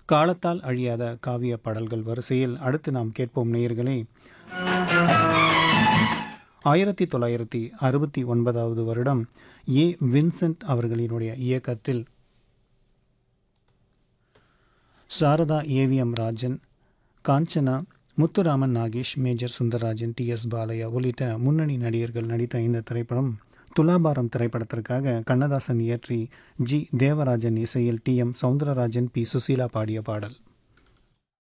காலத்தால் அழியாத காவிய பாடல்கள் வரிசையில் அடுத்து நாம் கேட்போம் நேயர்களே ஆயிரத்தி தொள்ளாயிரத்தி அறுபத்தி ஒன்பதாவது வருடம் ஏ வின்சென்ட் அவர்களினுடைய இயக்கத்தில் Sarada AVM Rajan Kanchana Muthuraman Nagesh Major Sundararajan T S Balaiah உள்ளிட்ட முன்னணி நடிகர்கள் நடித்த இந்த திரைப்படம் துலாபாரம் திரைப்படத்திற்காக கண்ணதாசன் இயற்றி ஜி தேவராஜன் இசையில் T M Soundararajan P Susheela பாடிய பாடல்